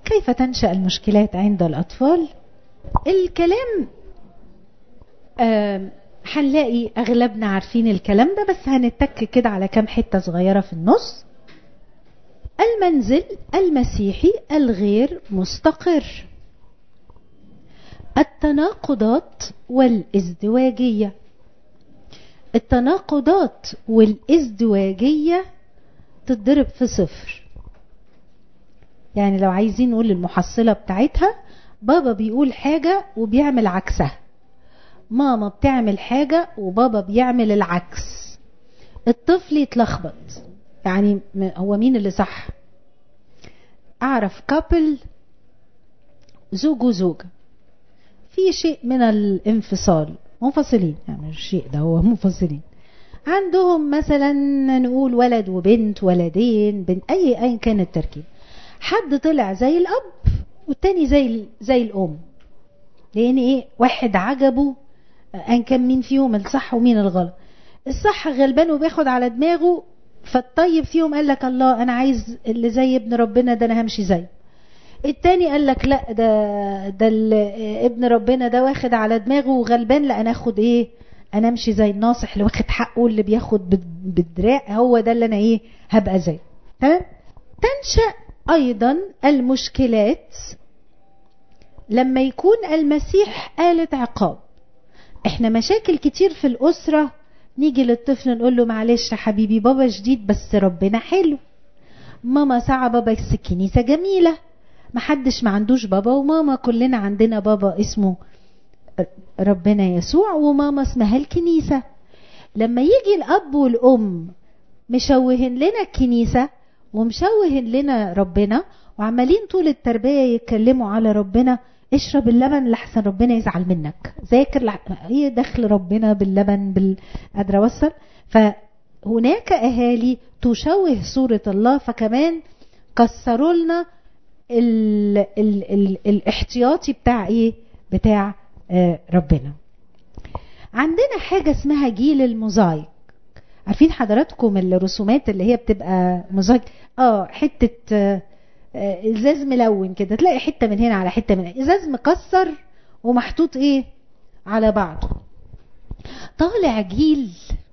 كيف تنشأ المشكلات عند الأطفال الكلام هنلاقي أغلبنا عارفين الكلام ده بس هنتك كده على كام حتة صغيرة في النص المنزل المسيحي الغير مستقر التناقضات والازدواجية التناقضات والازدواجية تتضرب في صفر يعني لو عايزين نقول المحصلة بتاعتها بابا بيقول حاجة وبيعمل عكسها ماما بتعمل حاجة وبابا بيعمل العكس الطفل يتلخبط يعني هو مين اللي صح اعرف كابل زوج وزوجة في شيء من الانفصال منفصلين يعني الشيء ده هو منفصلين عندهم مثلا نقول ولد وبنت ولدين بنت اي اي كان التركيب حد طلع زي الاب والتاني زي زي الام لان ايه واحد عجبه ان كان مين فيهم الصح ومين الغلط الصح غلبان وبياخد على دماغه فالطيب فيهم قال لك الله انا عايز اللي زي ابن ربنا ده انا همشي زيه التاني قال لك لا ده ده ابن ربنا ده واخد على دماغه وغلبان لا انا اخد ايه انا امشي زي الناصح اللي واخد حقه اللي بياخد بالدراع هو ده اللي انا ايه هبقى زي تمام تنشا ايضا المشكلات لما يكون المسيح آلة عقاب احنا مشاكل كتير في الأسرة نيجي للطفل نقول له معلش يا حبيبي بابا جديد بس ربنا حلو ماما صعبة بس الكنيسة جميلة محدش ما عندوش بابا وماما كلنا عندنا بابا اسمه ربنا يسوع وماما اسمها الكنيسة لما يجي الأب والأم مشوهن لنا الكنيسة ومشوهن لنا ربنا وعمالين طول التربية يتكلموا على ربنا اشرب اللبن لحسن ربنا يزعل منك ذاكر لح... ايه دخل ربنا باللبن بال قادرة اوصل فهناك اهالي تشوه صورة الله فكمان كسروا لنا ال... ال... ال... الاحتياطي بتاع ايه بتاع آه ربنا عندنا حاجة اسمها جيل الموزايك عارفين حضراتكم الرسومات اللي هي بتبقى موزايك اه حتة آه ازاز ملون كده تلاقي حته من هنا على حته من هنا ازاز مكسر ومحطوط ايه على بعضه طالع جيل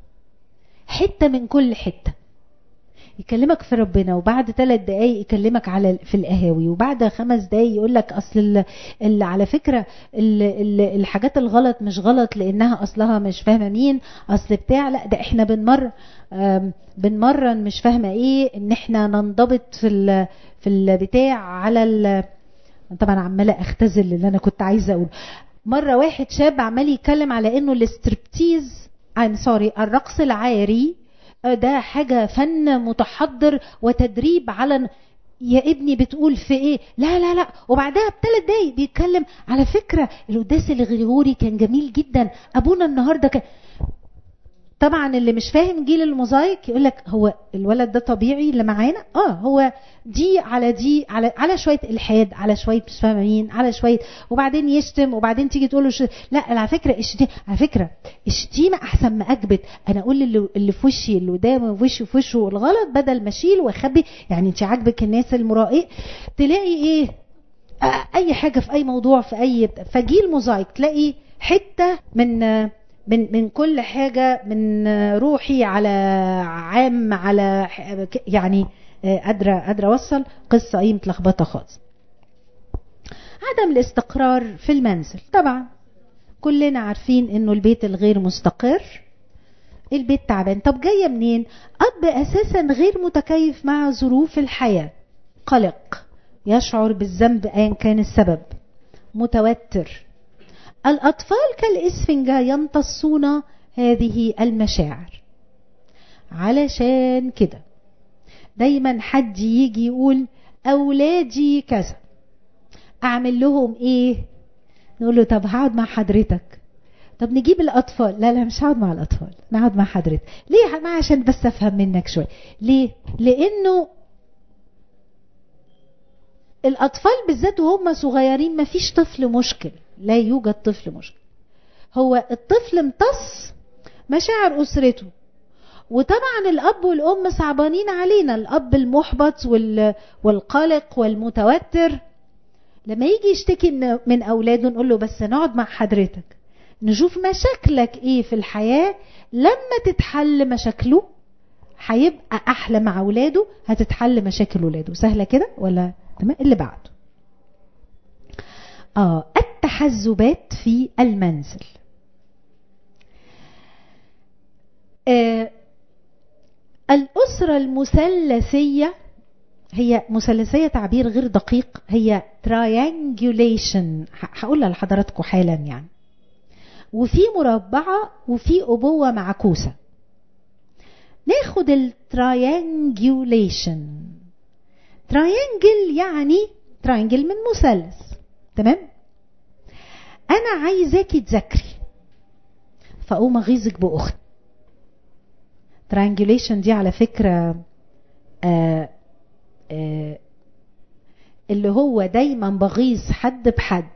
حته من كل حته يكلمك في ربنا وبعد ثلاث دقايق يكلمك على في القهاوي وبعد خمس دقايق يقول لك اصل اللي على فكره ال ال الحاجات الغلط مش غلط لانها اصلها مش فاهمه مين اصل بتاع لا ده احنا بنمر بنمرن مش فاهمه ايه ان احنا ننضبط في في البتاع على ال طبعا عماله اختزل اللي انا كنت عايزه اقوله مره واحد شاب عمال يتكلم على انه الاستربتيز I'm سوري الرقص العاري ده حاجة فن متحضر وتدريب على يا ابني بتقول في ايه لا لا لا وبعدها بثلاث دقايق بيتكلم على فكرة القداس الغريغوري كان جميل جدا ابونا النهاردة كان طبعا اللي مش فاهم جيل الموزايك يقول لك هو الولد ده طبيعي اللي معانا اه هو دي على دي على على شويه الحاد على شويه مش فاهمه مين على شويه وبعدين يشتم وبعدين تيجي تقول له ش... لا على فكره الشتيمه على فكره الشتيمه احسن ما اكبت انا اقول اللي, اللي في وشي اللي قدامي في وشي في وشه الغلط بدل ما اشيل واخبي يعني انت عاجبك الناس المرائي تلاقي ايه اي حاجه في اي موضوع في اي فجيل موزايك تلاقي حته من من من كل حاجه من روحي على عام على يعني قادره قادره اوصل قصه ايه متلخبطه خالص عدم الاستقرار في المنزل طبعا كلنا عارفين انه البيت الغير مستقر البيت تعبان طب جايه منين اب اساسا غير متكيف مع ظروف الحياه قلق يشعر بالذنب ايا كان السبب متوتر الأطفال كالإسفنجة يمتصون هذه المشاعر علشان كده دايما حد يجي يقول أولادي كذا أعمل لهم إيه نقول له طب هقعد مع حضرتك طب نجيب الأطفال لا لا مش هقعد مع الأطفال نقعد مع حضرتك ليه ما عشان بس أفهم منك شوية ليه لأنه الأطفال بالذات وهم صغيرين ما فيش طفل مشكل لا يوجد طفل مشكل هو الطفل امتص مشاعر أسرته وطبعا الأب والأم صعبانين علينا الأب المحبط والقلق والمتوتر لما يجي يشتكي من اولاده نقول له بس نقعد مع حضرتك نشوف مشاكلك ايه في الحياه لما تتحل مشاكله هيبقى احلى مع اولاده هتتحل مشاكل اولاده سهله كده ولا تمام اللي بعده اه التحزبات في المنزل آه الأسرة المثلثية هي مثلثية تعبير غير دقيق هي triangulation هقولها لحضراتكم حالا يعني وفي مربعة وفي أبوة معكوسة ناخد التراينجوليشن تراينجل يعني تراينجل من مثلث تمام انا عايزاكي تذاكري فاقوم اغيظك باخت ترانجوليشن دي على فكره آآ آآ اللي هو دايما بغيظ حد بحد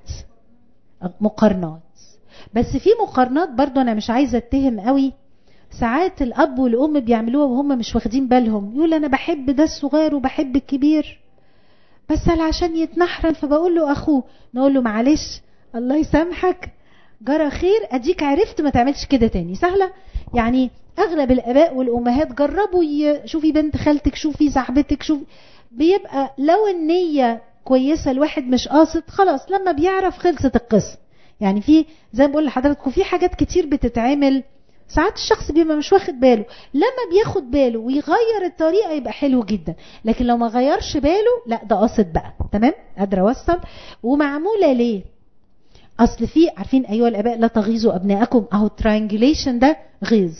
مقارنات بس في مقارنات برضو انا مش عايزه اتهم قوي ساعات الاب والام بيعملوها وهم مش واخدين بالهم يقول انا بحب ده الصغير وبحب الكبير بس عشان يتنحرن فبقول له اخوه نقول له معلش الله يسامحك جرى خير اديك عرفت ما تعملش كده تاني سهله يعني اغلب الاباء والامهات جربوا شوفي بنت خالتك شوفي صاحبتك شوفي بيبقى لو النيه كويسه الواحد مش قاصد خلاص لما بيعرف خلصت القصه يعني في زي ما بقول لحضراتكم في حاجات كتير بتتعمل ساعات الشخص بيبقى مش واخد باله لما بياخد باله ويغير الطريقه يبقى حلو جدا لكن لو ما غيرش باله لا ده قاصد بقى تمام قادره اوصل ومعموله ليه اصل في عارفين ايها الاباء لا تغيظوا ابنائكم اهو التريانجوليشن ده غيظ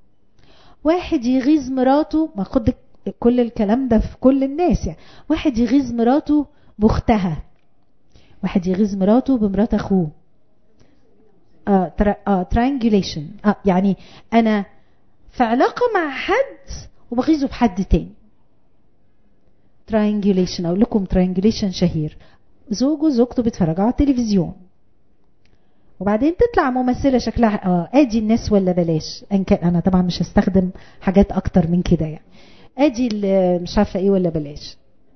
واحد يغيظ مراته ما خد كل الكلام ده في كل الناس يعني واحد يغيظ مراته باختها واحد يغيظ مراته بمرات اخوه اه ترا اه تريانجوليشن اه يعني انا في علاقه مع حد وبغيظه بحد تاني تريانجوليشن اقول لكم تريانجوليشن شهير زوجه وزوجته بيتفرجوا على التلفزيون وبعدين تطلع ممثلة شكلها اه ادي الناس ولا بلاش ان كان انا طبعا مش هستخدم حاجات اكتر من كده يعني ادي مش عارفة ايه ولا بلاش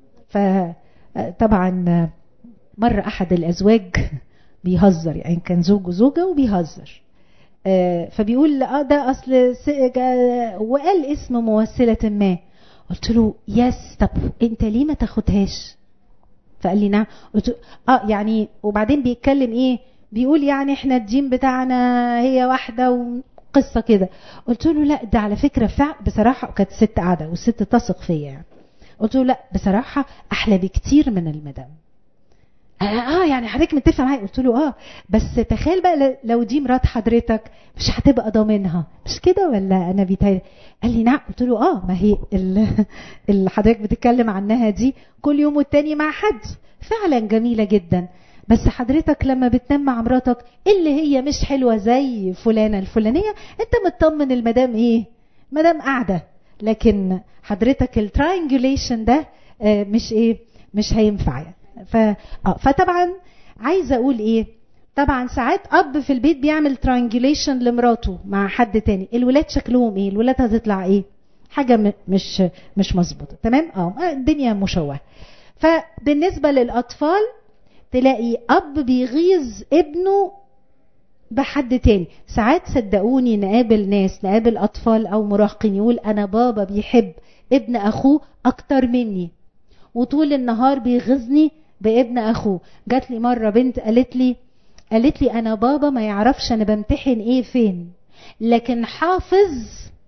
فطبعا مرة احد الازواج بيهزر يعني كان زوج وزوجة وبيهزر فبيقول اه ده اصل وقال اسم ممثلة ما قلت له يس طب انت ليه ما تاخدهاش فقال لي نعم قلت له اه يعني وبعدين بيتكلم ايه بيقول يعني احنا الدين بتاعنا هي واحدة وقصة كده قلت له لا ده على فكرة فع بصراحة كانت ست قاعدة والست تثق فيا يعني قلت له لا بصراحة أحلى بكتير من المدام اه يعني حضرتك متفق معايا قلت له اه بس تخيل بقى لو دي مرات حضرتك مش هتبقى ضامنها مش كده ولا انا بيتهيألي قال لي نعم قلت له اه ما هي اللي حضرتك بتتكلم عنها دي كل يوم والتاني مع حد فعلا جميلة جدا بس حضرتك لما بتنام مع مراتك اللي هي مش حلوة زي فلانة الفلانية انت مطمن المدام ايه مدام قاعدة لكن حضرتك التراينجوليشن ده اه مش ايه مش هينفع يعني ف... اه فطبعا عايزه اقول ايه طبعا ساعات اب في البيت بيعمل ترانجوليشن لمراته مع حد تاني الولاد شكلهم ايه الولاد هتطلع ايه حاجه م... مش مش مظبوطه تمام اه الدنيا مشوهه فبالنسبه للاطفال تلاقي اب بيغيظ ابنه بحد تاني ساعات صدقوني نقابل ناس نقابل اطفال او مراهقين يقول انا بابا بيحب ابن اخوه اكتر مني وطول النهار بيغيظني بابن اخوه جات لي مره بنت قالت لي قالت لي انا بابا ما يعرفش انا بمتحن ايه فين لكن حافظ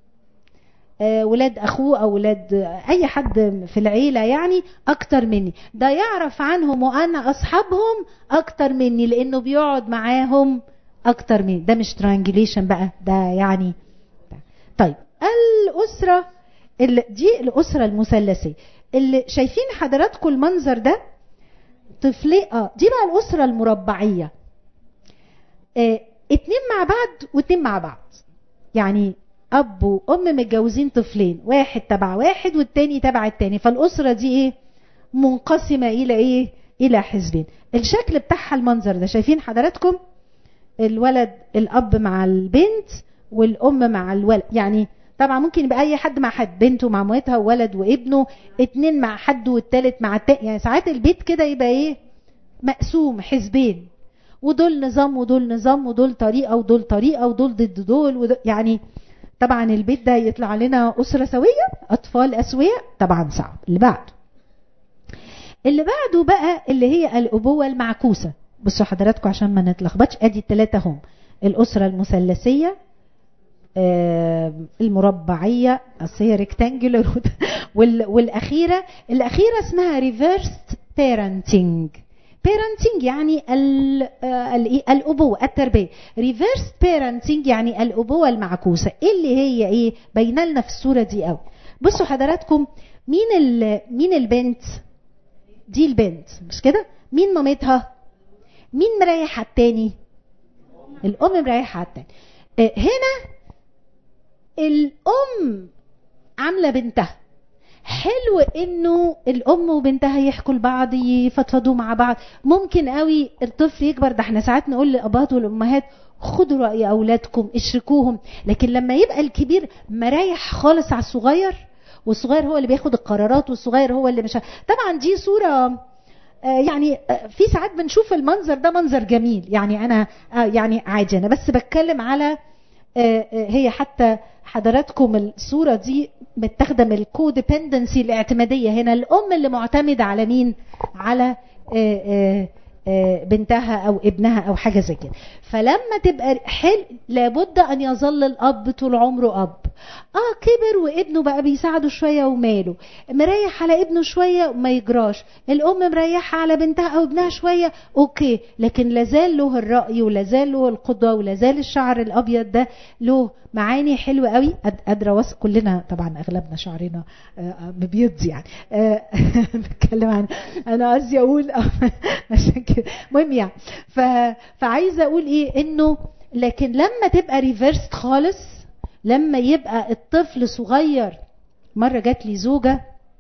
آه ولاد اخوه او ولاد اي حد في العيله يعني اكتر مني ده يعرف عنهم وانا اصحابهم اكتر مني لانه بيقعد معاهم اكتر مني ده مش ترانجليشن بقى ده يعني طيب الاسره اللي دي الاسره المثلثيه اللي شايفين حضراتكم المنظر ده طفلي اه دي بقى الاسره المربعيه آه اتنين مع بعض واتنين مع بعض يعني اب وام متجوزين طفلين واحد تبع واحد والتاني تبع التاني فالاسره دي ايه منقسمه الى ايه الى حزبين الشكل بتاعها المنظر ده شايفين حضراتكم الولد الاب مع البنت والام مع الولد يعني طبعا ممكن يبقى اي حد مع حد بنته مع مامتها وولد وابنه اتنين مع حد والتالت مع التاني يعني ساعات البيت كده يبقى ايه مقسوم حزبين ودول نظام ودول نظام ودول طريقه ودول طريقه ودول ضد دول ودول يعني طبعا البيت ده يطلع لنا اسره سويه اطفال اسوياء طبعا صعب اللي بعده اللي بعده بقى اللي هي الابوه المعكوسه بصوا حضراتكم عشان ما نتلخبطش ادي الثلاثه هم الاسره المثلثيه آه المربعيه اصل هي ريكتانجولر والاخيره الاخيره اسمها ريفيرست بيرنتنج بيرنتنج يعني ال ال الابوه التربيه ريفيرس بيرنتنج يعني الابوه المعكوسه اللي هي ايه باينه لنا في الصوره دي قوي بصوا حضراتكم مين مين البنت دي البنت مش كده مين مامتها مين مريح على التاني الام مريحه على التاني هنا الام عامله بنتها حلو انه الام وبنتها يحكوا لبعض يفضفضوا مع بعض ممكن قوي الطفل يكبر ده احنا ساعات نقول للابهات والامهات خدوا راي اولادكم اشركوهم لكن لما يبقى الكبير مريح خالص على الصغير والصغير هو اللي بياخد القرارات والصغير هو اللي مش طبعا دي صوره يعني في ساعات بنشوف المنظر ده منظر جميل يعني انا يعني عادي انا بس بتكلم على هي حتى حضراتكم الصورة دي متاخدة من الكوديبندنسي الاعتمادية هنا الأم اللي معتمدة على مين؟ على بنتها أو ابنها أو حاجة زي كده فلما تبقى حل لابد أن يظل الأب طول عمره أب اه كبر وابنه بقى بيساعده شويه وماله مريح على ابنه شويه وما يجراش الام مريحه على بنتها او ابنها شويه اوكي لكن لازال له الراي ولازال له القدوه ولازال الشعر الابيض ده له معاني حلوه قوي قادره وص كلنا طبعا اغلبنا شعرنا مبيض يعني بتكلم عن انا قصدي اقول عشان كده المهم يعني ف... فعايزه اقول ايه انه لكن لما تبقى ريفيرست خالص لما يبقى الطفل صغير مرة جات لي زوجة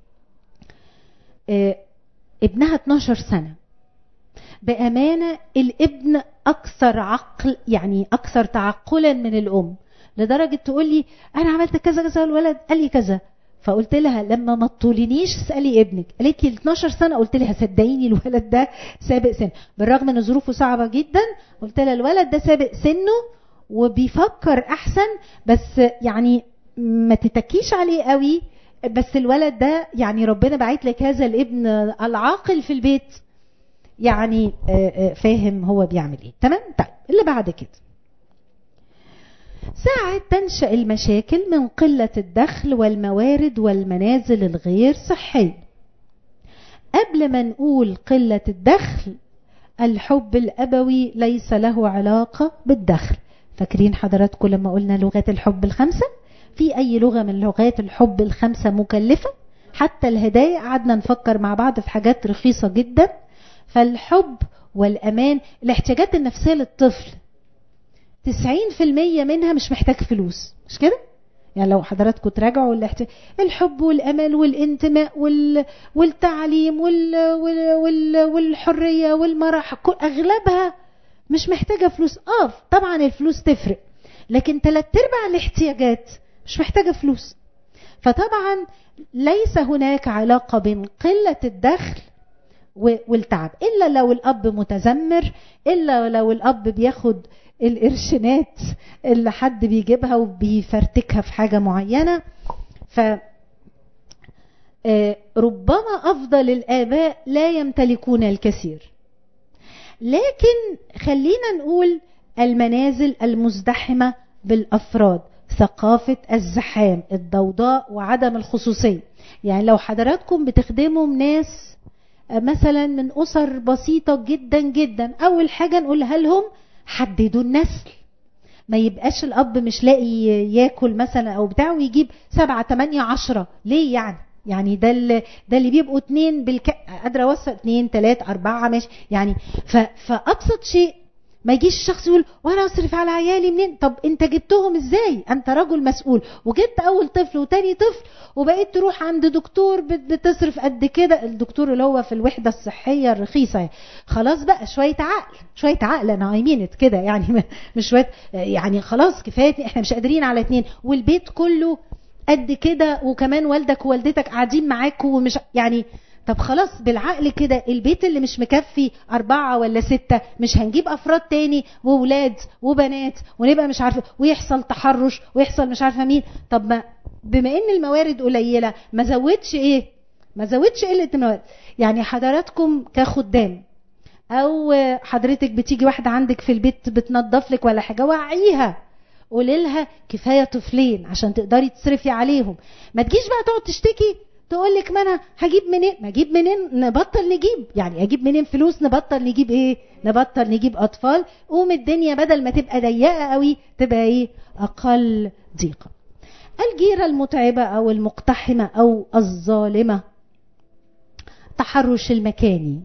اه ابنها 12 سنة بأمانة الابن أكثر عقل يعني أكثر تعقلا من الأم لدرجة تقول لي أنا عملت كذا كذا الولد قال لي كذا فقلت لها لما ما تطولينيش اسالي ابنك قالت لي 12 سنه قلت لها صدقيني الولد ده سابق سن بالرغم ان ظروفه صعبه جدا قلت لها الولد ده سابق سنه وبيفكر احسن بس يعني ما تتكيش عليه قوي بس الولد ده يعني ربنا بعت لك هذا الابن العاقل في البيت يعني فاهم هو بيعمل ايه تمام طيب اللي بعد كده ساعات تنشأ المشاكل من قلة الدخل والموارد والمنازل الغير صحية قبل ما نقول قلة الدخل الحب الأبوي ليس له علاقة بالدخل فاكرين حضراتكم لما قلنا لغات الحب الخمسة في أي لغة من لغات الحب الخمسة مكلفة حتى الهدايا قعدنا نفكر مع بعض في حاجات رخيصة جدا فالحب والأمان الاحتياجات النفسية للطفل 90% منها مش محتاج فلوس مش كده؟ يعني لو حضراتكم تراجعوا الاحت... الحب والامل والانتماء وال... والتعليم وال... وال... وال... والحريه والمرح كل... اغلبها مش محتاجه فلوس اه طبعا الفلوس تفرق لكن ثلاث ارباع الاحتياجات مش محتاجه فلوس فطبعا ليس هناك علاقه بين قله الدخل والتعب الا لو الاب متذمر الا لو الاب بياخد القرشينات اللي حد بيجيبها وبيفرتكها في حاجة معينة ف ربما أفضل الآباء لا يمتلكون الكثير لكن خلينا نقول المنازل المزدحمة بالأفراد ثقافة الزحام الضوضاء وعدم الخصوصية يعني لو حضراتكم بتخدموا ناس مثلا من أسر بسيطة جدا جدا أول حاجة نقولها لهم حددوا النسل ما يبقاش الاب مش لاقي ياكل مثلا او بتاع ويجيب سبعة تمانية عشرة ليه يعني يعني ده اللي ده اللي بيبقوا اتنين بالك قادره اوصل اتنين تلات اربعه ماشي يعني ف... فابسط شيء ما يجيش الشخص يقول وانا اصرف على عيالي منين طب انت جبتهم ازاي انت رجل مسؤول وجبت اول طفل وتاني طفل وبقيت تروح عند دكتور بتصرف قد كده الدكتور اللي هو في الوحده الصحيه الرخيصه خلاص بقى شويه عقل شويه عقل انا ايمينت كده يعني مش شويه يعني خلاص كفايه احنا مش قادرين على اتنين والبيت كله قد كده وكمان والدك ووالدتك قاعدين معاك ومش يعني طب خلاص بالعقل كده البيت اللي مش مكفي أربعة ولا ستة مش هنجيب أفراد تاني وولاد وبنات ونبقى مش عارفة ويحصل تحرش ويحصل مش عارفة مين طب ما بما إن الموارد قليلة ما زودش إيه ما زودش قلة الموارد يعني حضراتكم كخدام أو حضرتك بتيجي واحدة عندك في البيت بتنظف لك ولا حاجة وعيها قولي لها كفايه طفلين عشان تقدري تصرفي عليهم ما تجيش بقى تقعد تشتكي تقول لك ما انا هجيب منين ما اجيب منين نبطل نجيب يعني اجيب منين فلوس نبطل نجيب ايه نبطل نجيب اطفال قوم الدنيا بدل ما تبقى ضيقه قوي تبقى ايه اقل ضيقه الجيرة المتعبة أو المقتحمة أو الظالمة التحرش المكاني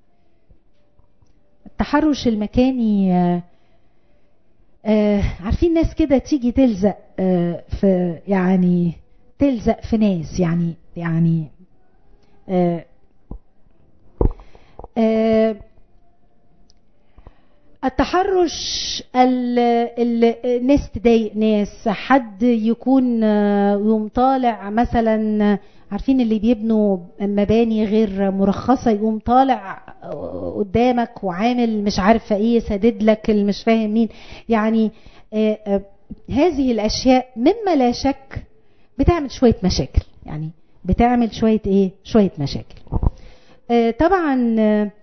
التحرش المكاني آه آه عارفين ناس كده تيجي تلزق آه في يعني تلزق في ناس يعني يعني آه آه التحرش الناس تضايق ناس حد يكون يوم طالع مثلا عارفين اللي بيبنوا مباني غير مرخصة يقوم طالع قدامك وعامل مش عارفة ايه سدد لك مش فاهم مين يعني آآ آآ هذه الاشياء مما لا شك بتعمل شوية مشاكل يعني بتعمل شوية ايه شوية مشاكل طبعا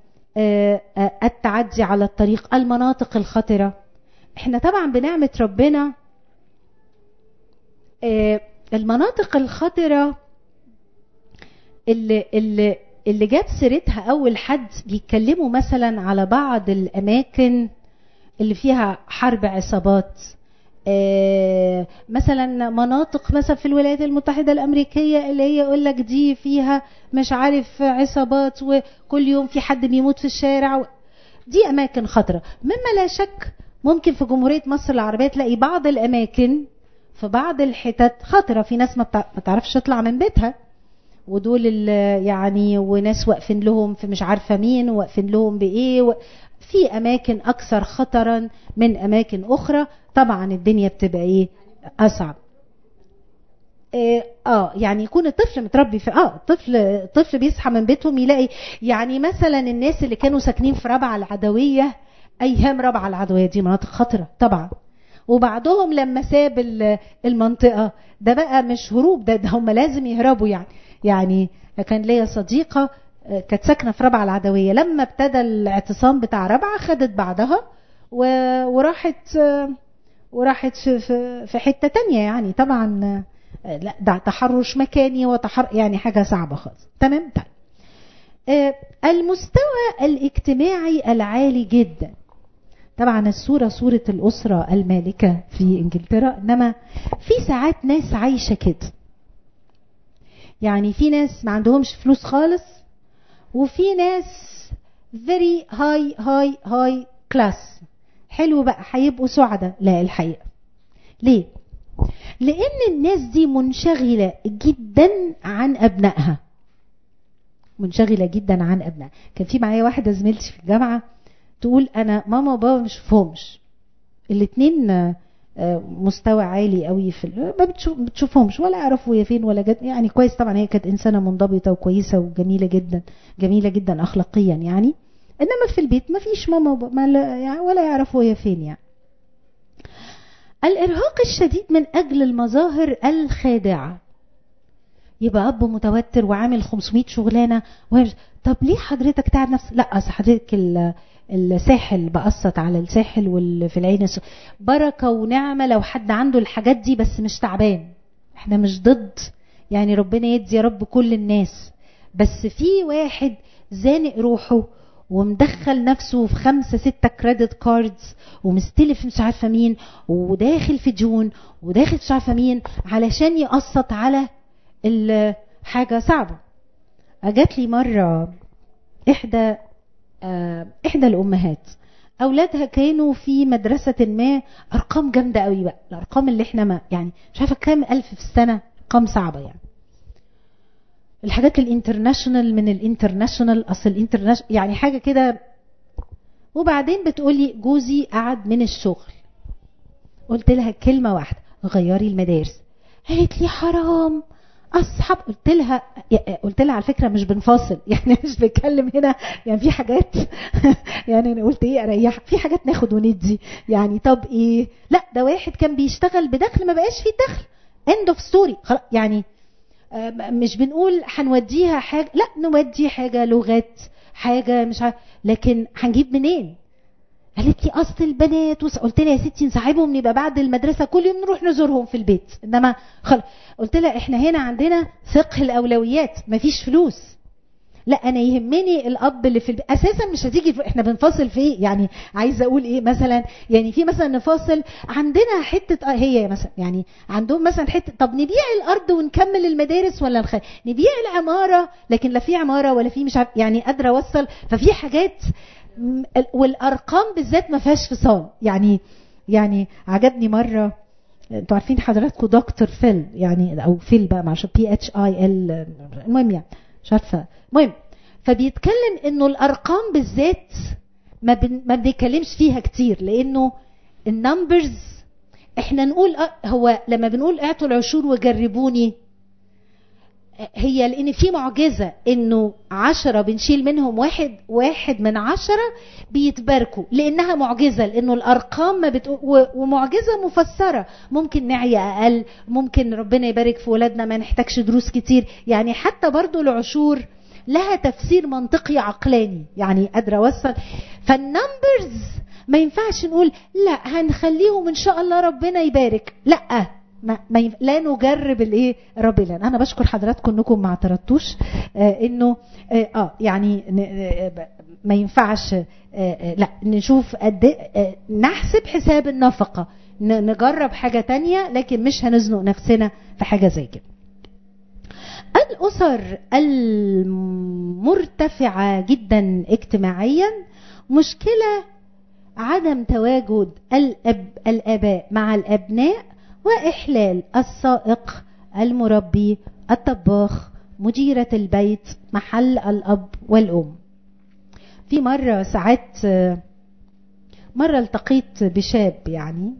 التعدي على الطريق المناطق الخطرة احنا طبعا بنعمة ربنا المناطق الخطرة اللي, اللي, اللي جاب سيرتها أول حد بيتكلموا مثلا على بعض الأماكن اللي فيها حرب عصابات مثلا مناطق مثلا في الولايات المتحدة الأمريكية اللي هي يقول لك دي فيها مش عارف عصابات وكل يوم في حد بيموت في الشارع دي أماكن خطرة مما لا شك ممكن في جمهورية مصر العربية تلاقي بعض الأماكن في بعض الحتت خطرة في ناس ما تعرفش تطلع من بيتها ودول يعني وناس واقفين لهم في مش عارفة مين واقفين لهم بإيه في أماكن أكثر خطرا من أماكن أخرى طبعا الدنيا بتبقى إيه أصعب إيه اه يعني يكون الطفل متربي في اه طفل طفل بيصحى من بيتهم يلاقي يعني مثلا الناس اللي كانوا ساكنين في رابعه العدويه ايام رابعه العدويه دي مناطق خطره طبعا وبعدهم لما ساب المنطقه ده بقى مش هروب ده, ده هم لازم يهربوا يعني يعني كان ليا صديقه كانت ساكنه في رابعه العدويه لما ابتدى الاعتصام بتاع رابعه خدت بعضها وراحت وراحت في في حته تانية يعني طبعا لا ده تحرش مكاني وتحر يعني حاجه صعبه خالص تمام طيب المستوى الاجتماعي العالي جدا طبعا الصورة صورة الأسرة المالكة في إنجلترا إنما في ساعات ناس عايشة كده يعني في ناس ما عندهمش فلوس خالص وفي ناس very high high high class حلو بقى هيبقوا سعداء لا الحقيقة ليه لأن الناس دي منشغلة جدا عن أبنائها منشغلة جدا عن أبنائها كان في معايا واحدة زميلتي في الجامعة تقول أنا ماما وبابا مش فهمش الاتنين مستوى عالي قوي في ما بتشوفهمش ولا يعرفوا هي فين ولا جد يعني كويس طبعا هي كانت انسانه منضبطه وكويسه وجميله جدا جميله جدا اخلاقيا يعني انما في البيت ما فيش ماما ما يعني ولا يعرفوا هي فين يعني الارهاق الشديد من اجل المظاهر الخادعه يبقى اب متوتر وعامل 500 شغلانه طب ليه حضرتك تعب نفسك لا اصل حضرتك الساحل بقسط على الساحل واللي في العين بركه ونعمه لو حد عنده الحاجات دي بس مش تعبان احنا مش ضد يعني ربنا يدي يا رب كل الناس بس في واحد زانق روحه ومدخل نفسه في خمسة ستة كريدت كاردز ومستلف مش عارفة مين وداخل في ديون وداخل مش عارفة مين علشان يقسط على الحاجة صعبة جات لي مرة إحدى آه إحدى الأمهات أولادها كانوا في مدرسة ما أرقام جامدة قوي بقى الأرقام اللي إحنا ما يعني مش عارفة كام ألف في السنة أرقام صعبة يعني الحاجات الانترناشونال من الانترناشونال اصل الانترناشونال يعني حاجه كده وبعدين بتقولي جوزي قعد من الشغل قلت لها كلمه واحده غيري المدارس قالت لي حرام اصحاب قلت لها قلت لها على فكره مش بنفاصل يعني مش بتكلم هنا يعني في حاجات يعني انا قلت ايه اريح في حاجات ناخد وندي يعني طب ايه لا ده واحد كان بيشتغل بدخل ما بقاش فيه دخل اند اوف ستوري يعني مش بنقول هنوديها حاجه لا نودي حاجه لغات حاجه مش عارف لكن هنجيب منين قالت لي اصل البنات وس... قلت لها يا ستي نصاحبهم نبقى بعد المدرسه كل يوم نروح نزورهم في البيت انما خل... قلت لها احنا هنا عندنا فقه الاولويات مفيش فلوس لا انا يهمني الاب اللي في البيت اساسا مش هتيجي في... احنا بنفاصل في ايه يعني عايزه اقول ايه مثلا يعني في مثلا نفاصل عندنا حته آه هي مثلا يعني عندهم مثلا حته طب نبيع الارض ونكمل المدارس ولا نخ... نبيع العماره لكن لا في عماره ولا في مش عارف يعني قادره اوصل ففي حاجات والارقام بالذات ما فيهاش فصال يعني يعني عجبني مره انتوا عارفين حضراتكم دكتور فيل يعني او فيل بقى معرفش بي اتش اي ال المهم يعني مش عارفه المهم فبيتكلم انه الارقام بالذات ما بن ما بنتكلمش فيها كتير لانه النمبرز احنا نقول هو لما بنقول اعطوا العشور وجربوني هي لان في معجزه انه عشرة بنشيل منهم واحد واحد من عشرة بيتباركوا لانها معجزه لانه الارقام ما بتقول ومعجزه مفسره ممكن نعي اقل ممكن ربنا يبارك في ولادنا ما نحتاجش دروس كتير يعني حتى برضو العشور لها تفسير منطقي عقلاني يعني قادره اوصل فالنمبرز ما ينفعش نقول لا هنخليهم ان شاء الله ربنا يبارك لا ما, ما ينف... لا نجرب الايه رب لان انا بشكر حضراتكم انكم ما اعترضتوش آه انه اه, آه يعني آه ما ينفعش آه آه لا نشوف قد آه نحسب حساب النفقه نجرب حاجه تانية لكن مش هنزنق نفسنا في حاجه زي كده الاسر المرتفعه جدا اجتماعيا مشكله عدم تواجد الأب الاباء مع الابناء واحلال السائق المربي الطباخ مديرة البيت محل الأب والأم في مرة ساعات مرة التقيت بشاب يعني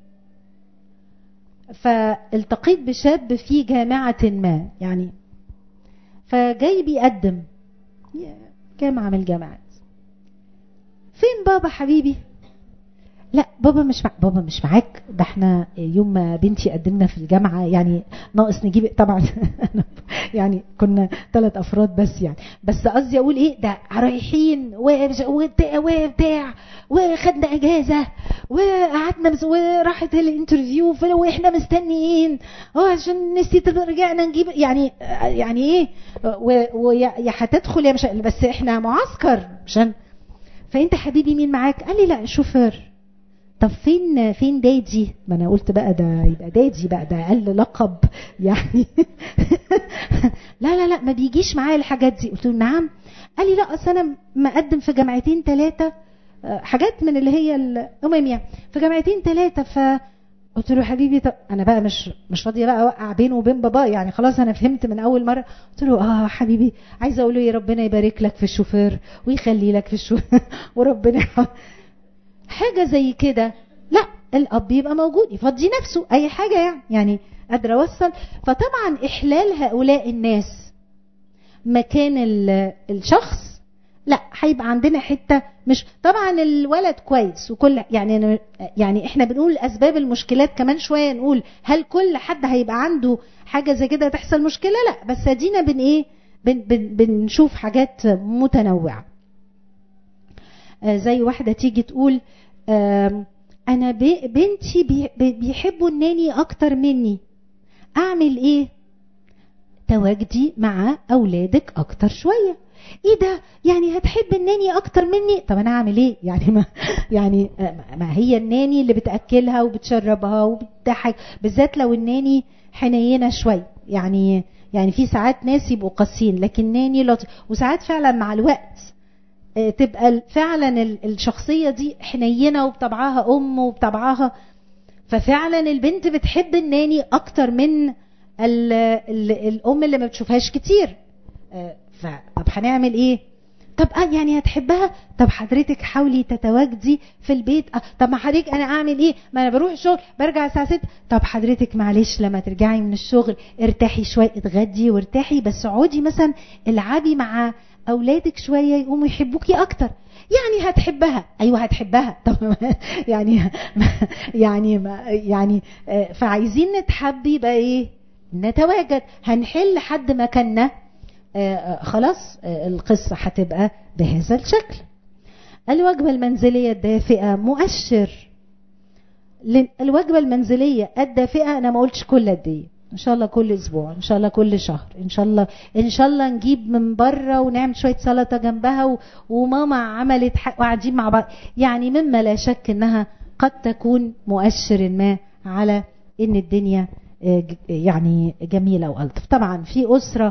فالتقيت بشاب في جامعة ما يعني فجاي بيقدم جامعة من الجامعات فين بابا حبيبي لا بابا مش مع... بابا مش معاك ده احنا يوم ما بنتي قدمنا في الجامعه يعني ناقص نجيب طبعا يعني كنا ثلاث افراد بس يعني بس قصدي اقول ايه ده رايحين وبتاع وخدنا اجازه وقعدنا وراحت الانترفيو واحنا مستنيين اه عشان نسيت رجعنا نجيب يعني يعني ايه ويا هتدخل يا مش بس احنا معسكر عشان فانت حبيبي مين معاك قال لي لا شوفير طب فين فين دادي ما انا قلت بقى ده يبقى دادي بقى ده اقل لقب يعني لا لا لا ما بيجيش معايا الحاجات دي قلت له نعم قال لي لا اصل انا مقدم في جامعتين ثلاثه حاجات من اللي هي المهم يعني في جامعتين ثلاثه ف قلت له حبيبي طب انا بقى مش مش راضيه بقى اوقع بينه وبين بابا يعني خلاص انا فهمت من اول مره قلت له اه حبيبي عايزه اقول له يا ربنا يبارك لك في الشوفير ويخلي لك في الشوفير وربنا حاجه زي كده لا الاب يبقى موجود يفضي نفسه اي حاجه يعني يعني قادره اوصل فطبعا احلال هؤلاء الناس مكان الشخص لا هيبقى عندنا حته مش طبعا الولد كويس وكل يعني يعني احنا بنقول اسباب المشكلات كمان شويه نقول هل كل حد هيبقى عنده حاجه زي كده تحصل مشكله لا بس ادينا بن ايه بن بن بنشوف حاجات متنوعه زي واحده تيجي تقول انا بنتي بيحبوا الناني اكتر مني اعمل ايه تواجدي مع اولادك اكتر شويه ايه ده يعني هتحب الناني اكتر مني طب انا اعمل ايه يعني ما يعني ما هي الناني اللي بتاكلها وبتشربها وبتضحك بالذات لو الناني حنينه شويه يعني يعني في ساعات ناس يبقوا قاسيين لكن ناني لطيف وساعات فعلا مع الوقت تبقى فعلا الشخصيه دي حنينه وبطبعها ام وبطبعها ففعلا البنت بتحب الناني اكتر من ال ال الام اللي ما بتشوفهاش كتير طب هنعمل ايه طب آه يعني هتحبها طب حضرتك حاولي تتواجدي في البيت آه طب ما حضرتك انا اعمل ايه ما انا بروح الشغل برجع الساعه 6 طب حضرتك معلش لما ترجعي من الشغل ارتاحي شويه اتغدي وارتاحي بس اقعدي مثلا العبي مع اولادك شويه يقوموا يحبوكي اكتر يعني هتحبها ايوه هتحبها طب يعني يعني يعني فعايزين نتحب يبقى ايه نتواجد هنحل حد مكاننا آه خلاص آه القصة هتبقى بهذا الشكل الوجبة المنزلية الدافئة مؤشر الوجبة المنزلية الدافئة أنا ما قلتش كل قد إيه إن شاء الله كل أسبوع إن شاء الله كل شهر إن شاء الله إن شاء الله نجيب من بره ونعمل شوية سلطة جنبها و... وماما عملت وقاعدين مع بعض يعني مما لا شك إنها قد تكون مؤشر ما على إن الدنيا يعني جميلة وألطف طبعا في أسرة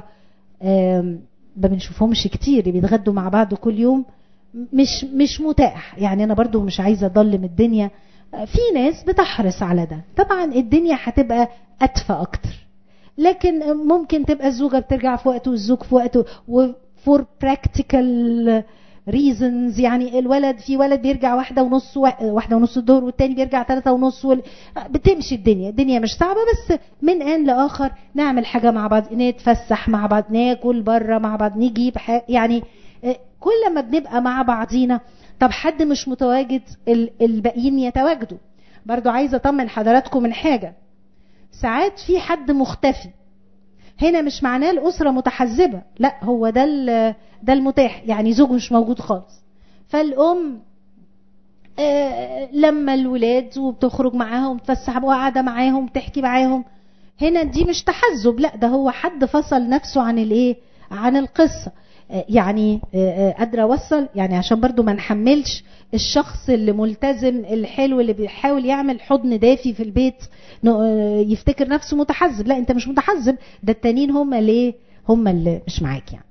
ما بنشوفهمش كتير بيتغدوا مع بعض كل يوم مش مش متاح يعني انا برضو مش عايزه اضلم الدنيا في ناس بتحرص على ده طبعا الدنيا هتبقى ادفى اكتر لكن ممكن تبقى الزوجه بترجع في وقته والزوج في وقته وفور براكتيكال ريزنز يعني الولد في ولد بيرجع واحدة ونص واحدة ونص الظهر والتاني بيرجع ثلاثة ونص وال... بتمشي الدنيا الدنيا مش صعبة بس من آن لآخر نعمل حاجة مع بعض نتفسح مع بعض ناكل بره مع بعض نجيب ح... يعني كل ما بنبقى مع بعضينا طب حد مش متواجد الباقيين يتواجدوا برضو عايزة أطمن حضراتكم من حاجة ساعات في حد مختفي هنا مش معناه الأسرة متحزبة لا هو ده ده المتاح يعني زوج مش موجود خالص فالأم آه لما الولاد وبتخرج معاهم تفسح وقاعدة معاهم تحكي معاهم هنا دي مش تحزب لا ده هو حد فصل نفسه عن الايه عن القصة آه يعني آه قادرة اوصل يعني عشان برضو ما نحملش الشخص اللي ملتزم الحلو اللي بيحاول يعمل حضن دافي في البيت يفتكر نفسه متحزب لا انت مش متحزب ده التانيين هم اللي هم اللي مش معاك يعني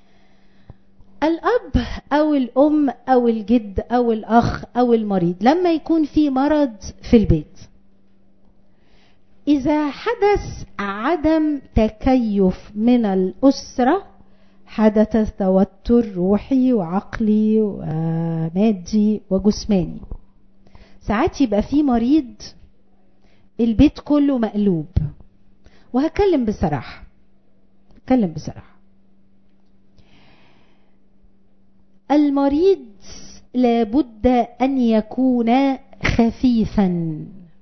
الأب أو الأم أو الجد أو الأخ أو المريض لما يكون في مرض في البيت إذا حدث عدم تكيف من الأسرة حدث توتر روحي وعقلي ومادي وجسماني ساعات يبقى في مريض البيت كله مقلوب وهكلم بصراحة هتكلم بصراحة المريض لابد أن يكون خفيفا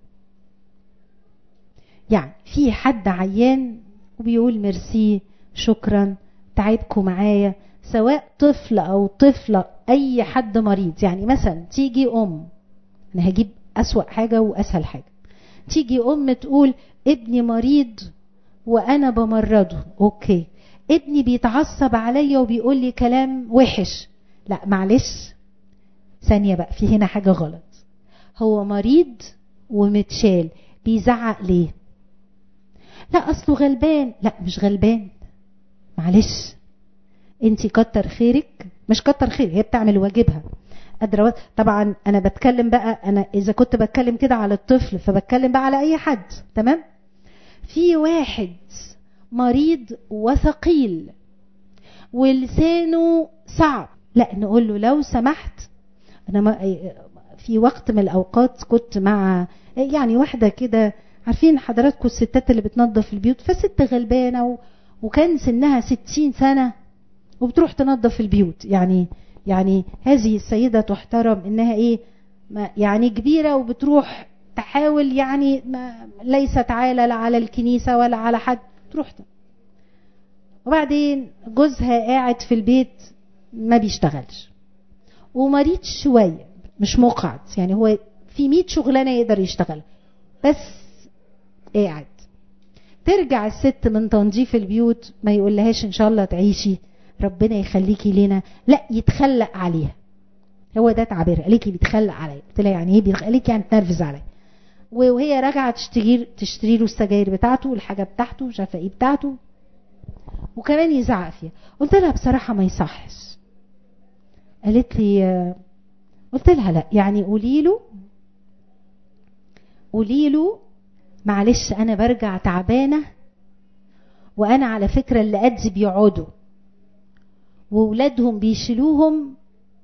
يعني في حد عيان وبيقول ميرسي شكرا تعبكم معايا سواء طفل أو طفلة أي حد مريض يعني مثلا تيجي أم أنا هجيب أسوأ حاجة وأسهل حاجة تيجي أم تقول ابني مريض وأنا بمرضه أوكي ابني بيتعصب عليا وبيقول لي كلام وحش لا معلش ثانية بقى في هنا حاجة غلط هو مريض ومتشال بيزعق ليه لا أصله غلبان لا مش غلبان معلش انت كتر خيرك مش كتر خير هي بتعمل واجبها قادرة طبعا انا بتكلم بقى انا اذا كنت بتكلم كده على الطفل فبتكلم بقى على اي حد تمام في واحد مريض وثقيل ولسانه صعب لا نقول له لو سمحت انا ما في وقت من الاوقات كنت مع يعني واحده كده عارفين حضراتكم الستات اللي بتنظف البيوت فست غلبانه و... وكان سنها ستين سنه وبتروح تنظف البيوت يعني يعني هذه السيده تحترم انها ايه ما يعني كبيره وبتروح تحاول يعني ما ليست عالة لا على الكنيسة ولا على حد تروح وبعدين جوزها قاعد في البيت ما بيشتغلش ومريض شوية مش مقعد يعني هو في 100 شغلانة يقدر يشتغل بس قاعد ترجع الست من تنظيف البيوت ما يقولهاش ان شاء الله تعيشي ربنا يخليكي لنا لا يتخلق عليها هو ده تعبيرها قالت لي بيتخلق عليا قلت لها يعني ايه بيخليك يعني تنرفز عليا وهي راجعه تشتري تشتري له السجاير بتاعته والحاجه بتاعته مش عارفه ايه بتاعته وكمان يزعق فيها قلت لها بصراحه ما يصحش قالت لي قلت لها لا يعني قولي له قولي له معلش انا برجع تعبانه وانا على فكره اللي قدي بيقعدوا وولادهم بيشيلوهم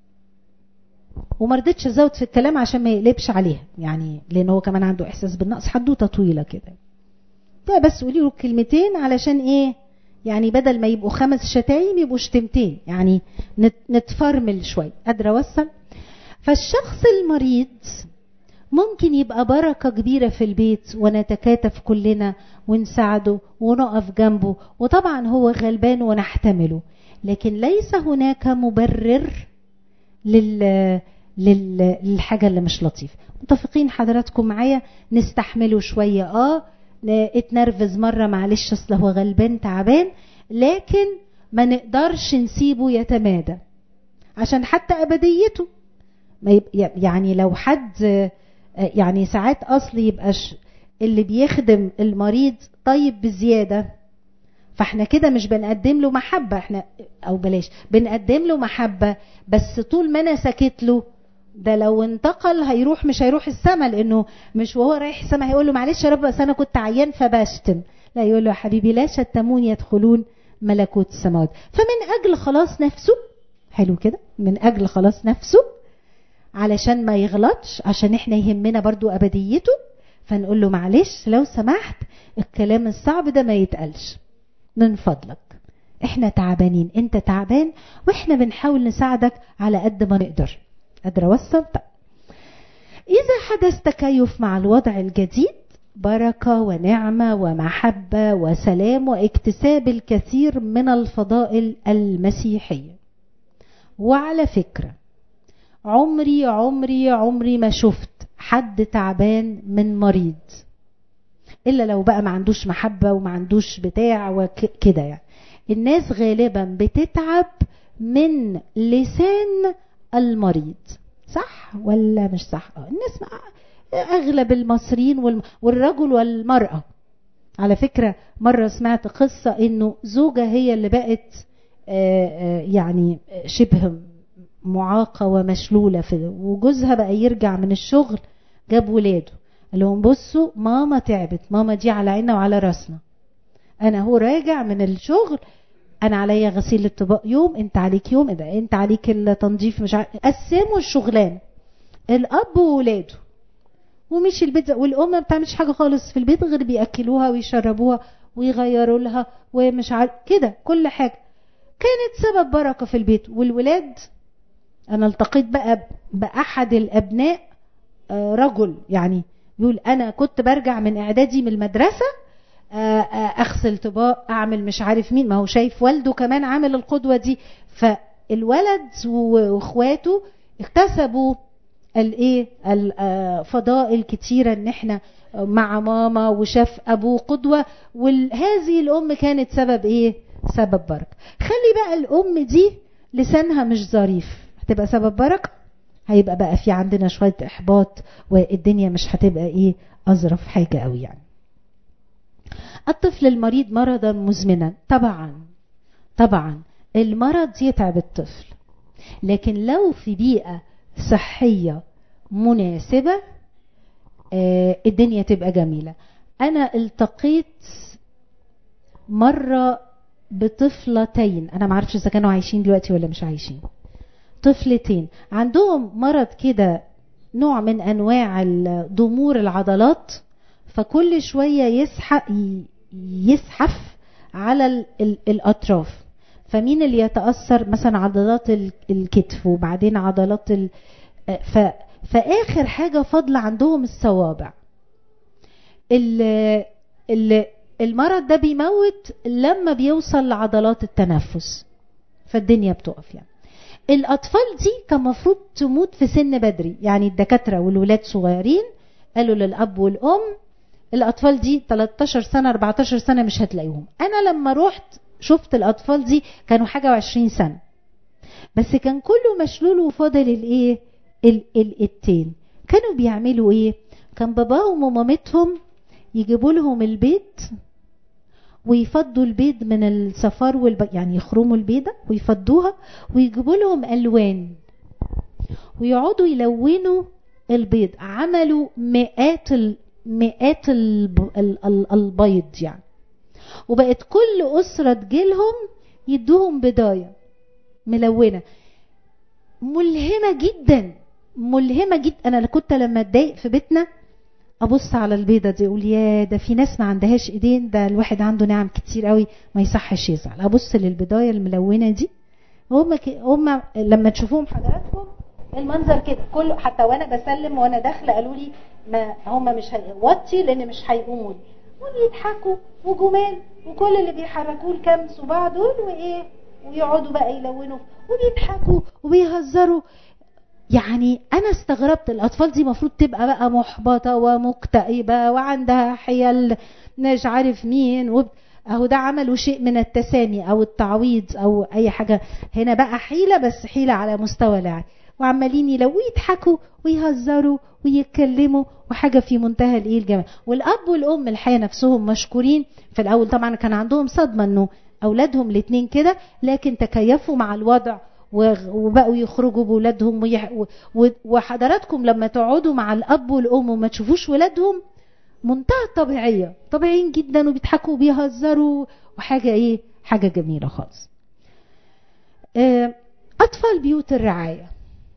وما رضيتش ازود في الكلام عشان ما يقلبش عليها يعني لان هو كمان عنده احساس بالنقص حدوته طويله كده ده بس قولي له كلمتين علشان ايه يعني بدل ما يبقوا خمس شتايم يبقوا شتمتين يعني نتفرمل شويه قادره اوصل فالشخص المريض ممكن يبقى بركة كبيرة في البيت ونتكاتف كلنا ونساعده ونقف جنبه وطبعا هو غلبان ونحتمله لكن ليس هناك مبرر لل... لل... للحاجة اللي مش لطيفة متفقين حضراتكم معايا نستحمله شوية اه اتنرفز مرة معلش اصل هو غلبان تعبان لكن ما نقدرش نسيبه يتمادى عشان حتى ابديته ما يب... يعني لو حد يعني ساعات اصل يبقى اللي بيخدم المريض طيب بزياده فاحنا كده مش بنقدم له محبه احنا او بلاش بنقدم له محبه بس طول ما انا سكت له ده لو انتقل هيروح مش هيروح السما لانه مش وهو رايح السما هيقول له معلش يا رب بس انا كنت عيان فبشتم لا يقول له يا حبيبي لا شتمون يدخلون ملكوت السماوات فمن اجل خلاص نفسه حلو كده من اجل خلاص نفسه علشان ما يغلطش عشان احنا يهمنا برضو ابديته فنقول له معلش لو سمحت الكلام الصعب ده ما يتقالش من فضلك احنا تعبانين انت تعبان واحنا بنحاول نساعدك على قد ما نقدر قادرة اوصل طيب اذا حدث تكيف مع الوضع الجديد بركة ونعمة ومحبة وسلام واكتساب الكثير من الفضائل المسيحية وعلى فكرة عمري عمري عمري ما شفت حد تعبان من مريض الا لو بقى ما عندوش محبه وما عندوش بتاع وكده يعني الناس غالبا بتتعب من لسان المريض صح ولا مش صح الناس اغلب المصريين والرجل والمراه على فكره مره سمعت قصه انه زوجه هي اللي بقت يعني شبه معاقه ومشلوله في وجوزها بقى يرجع من الشغل جاب ولاده قال لهم بصوا ماما تعبت ماما دي على عيننا وعلى راسنا انا هو راجع من الشغل انا عليا غسيل الطباق يوم انت عليك يوم ده انت عليك التنظيف مش عارف قسموا الشغلان الاب وولاده ومشي البيت والام ما بتعملش حاجه خالص في البيت غير بياكلوها ويشربوها ويغيروا لها ومش عارف كده كل حاجه كانت سبب بركه في البيت والولاد انا التقيت بقى باحد الابناء رجل يعني يقول انا كنت برجع من اعدادي من المدرسه اغسل طباق اعمل مش عارف مين ما هو شايف والده كمان عامل القدوه دي فالولد واخواته اكتسبوا الايه الفضائل كتيره ان احنا مع ماما وشاف ابوه قدوه وهذه الام كانت سبب ايه سبب بركه خلي بقى الام دي لسانها مش ظريف هتبقى سبب بركه هيبقى بقى في عندنا شويه احباط والدنيا مش هتبقى ايه اظرف حاجه قوي يعني الطفل المريض مرضا مزمنا طبعا طبعا المرض يتعب الطفل لكن لو في بيئه صحيه مناسبه آه الدنيا تبقى جميله انا التقيت مره بطفلتين انا معرفش اذا كانوا عايشين دلوقتي ولا مش عايشين طفلتين عندهم مرض كده نوع من انواع ضمور العضلات فكل شويه يسحق يزحف على ال ال الاطراف فمين اللي يتاثر مثلا عضلات الكتف وبعدين عضلات ال ف فاخر حاجه فاضله عندهم الصوابع ال ال المرض ده بيموت لما بيوصل لعضلات التنفس فالدنيا بتقف يعني الاطفال دي كان المفروض تموت في سن بدري يعني الدكاتره والولاد صغيرين قالوا للاب والام الاطفال دي 13 سنه 14 سنه مش هتلاقيهم انا لما رحت شفت الاطفال دي كانوا حاجه و20 سنه بس كان كله مشلول وفاضل الايه الاتين كانوا بيعملوا ايه كان باباهم ومامتهم يجيبوا لهم البيت ويفضوا البيض من الصفار والب... يعني يخرموا البيضة ويفضوها ويجيبوا لهم ألوان ويقعدوا يلونوا البيض عملوا مئات ال... مئات الب... ال... ال... البيض يعني وبقت كل أسرة تجيلهم يدوهم بضاية ملونه ملهمه جدا ملهمه جدا انا كنت لما اتضايق في بيتنا ابص على البيضه دي اقول يا ده في ناس ما عندهاش ايدين ده الواحد عنده نعم كتير قوي ما يصحش يزعل ابص للبضايه الملونه دي هم ك... هم لما تشوفوهم حضراتكم المنظر كده كله حتى وانا بسلم وانا داخله قالوا لي ما هم مش هيوطي لان مش هيقوموا لي وبيضحكوا وجمال وكل اللي بيحركوه الكام صباع دول وايه ويقعدوا بقى يلونوا وبيضحكوا وبيهزروا يعني انا استغربت الاطفال دي المفروض تبقى بقى محبطه ومكتئبه وعندها حيل مش عارف مين وب... اهو ده عملوا شيء من التسامي او التعويض او اي حاجه هنا بقى حيله بس حيله على مستوى لاعب وعمالين يلو ويضحكوا ويهزروا ويتكلموا وحاجه في منتهى الايه الجمال والاب والام الحقيقه نفسهم مشكورين في الاول طبعا كان عندهم صدمه انه اولادهم الاثنين كده لكن تكيفوا مع الوضع وبقوا يخرجوا بولادهم ويح... وحضراتكم لما تقعدوا مع الاب والام وما تشوفوش ولادهم منتهى الطبيعيه طبيعيين جدا وبيضحكوا وبيهزروا وحاجه ايه حاجه جميله خالص اطفال بيوت الرعايه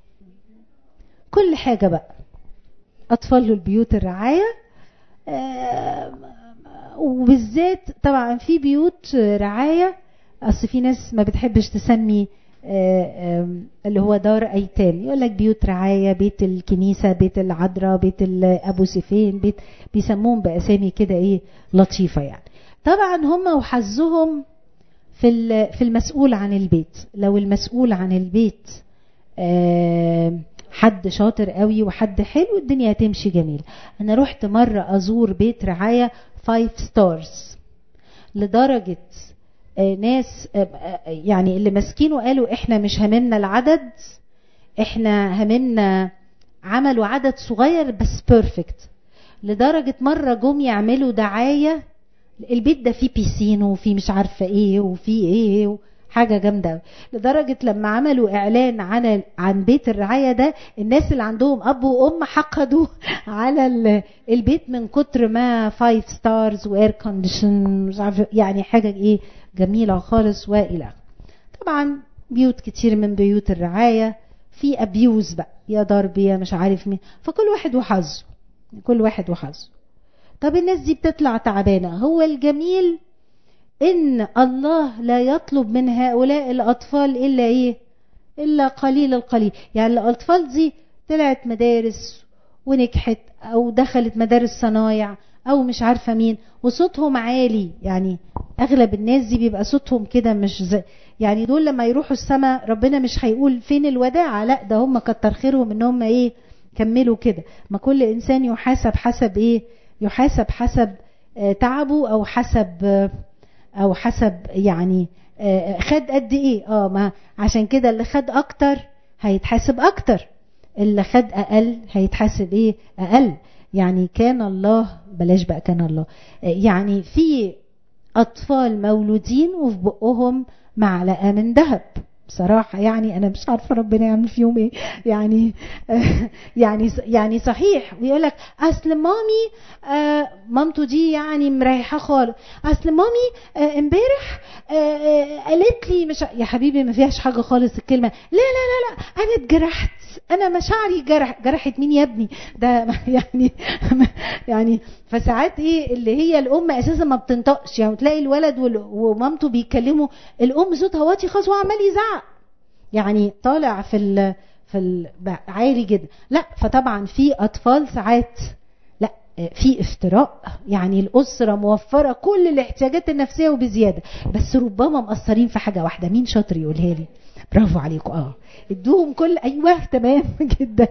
كل حاجه بقى اطفال البيوت الرعايه وبالذات طبعا في بيوت رعايه اصل في ناس ما بتحبش تسمي اللي هو دار ايتام يقول لك بيوت رعايه بيت الكنيسه بيت العذراء بيت ابو سيفين بيت بيسموهم باسامي كده ايه لطيفه يعني طبعا هم وحظهم في في المسؤول عن البيت لو المسؤول عن البيت حد شاطر قوي وحد حلو الدنيا هتمشي جميل انا رحت مره ازور بيت رعايه فايف ستارز لدرجه ناس يعني اللي ماسكينه قالوا احنا مش هممنا العدد احنا هممنا عملوا عدد صغير بس بيرفكت لدرجة مرة جم يعملوا دعاية البيت ده فيه بيسين وفيه مش عارفة ايه وفيه ايه حاجة جامدة لدرجة لما عملوا اعلان عن عن بيت الرعاية ده الناس اللي عندهم اب وام حقدوا على البيت من كتر ما فايف ستارز واير كونديشن مش عارفة يعني حاجة ايه جميلة خالص وإلى طبعا بيوت كتير من بيوت الرعاية في أبيوز بقى يا ضرب يا مش عارف مين فكل واحد وحظه كل واحد وحظه طب الناس دي بتطلع تعبانة هو الجميل إن الله لا يطلب من هؤلاء الأطفال إلا إيه إلا قليل القليل يعني الأطفال دي طلعت مدارس ونجحت أو دخلت مدارس صنايع او مش عارفه مين وصوتهم عالي يعني اغلب الناس دي بيبقى صوتهم كده مش زي يعني دول لما يروحوا السماء ربنا مش هيقول فين الوداع لا ده هم كتر خيرهم ان هم ايه كملوا كده ما كل انسان يحاسب حسب ايه يحاسب حسب آه تعبه او حسب آه او حسب يعني آه خد قد ايه اه ما عشان كده اللي خد اكتر هيتحاسب اكتر اللي خد اقل هيتحاسب ايه اقل يعني كان الله بلاش بقى كان الله يعني في اطفال مولودين وفي بقهم معلقه من ذهب بصراحه يعني انا مش عارفه ربنا يعمل فيهم ايه يعني يعني يعني صحيح ويقول لك اصل مامي آه مامته دي يعني مريحه خالص اصل مامي امبارح آه آه قالت لي مش يا حبيبي ما فيهاش حاجه خالص الكلمه لا لا لا لا انا اتجرحت انا مشاعري جرح جرحت مين يا ابني ده يعني يعني فساعات ايه اللي هي الام اساسا ما بتنطقش يعني تلاقي الولد ومامته بيتكلموا الام صوتها واطي خالص وعمال يزعق يعني طالع في ال في ال عالي جدا لا فطبعا في اطفال ساعات لا في افتراء يعني الاسره موفره كل الاحتياجات النفسيه وبزياده بس ربما مقصرين في حاجه واحده مين شاطر يقولها لي برافو عليكم اه ادوهم كل ايوه تمام جدا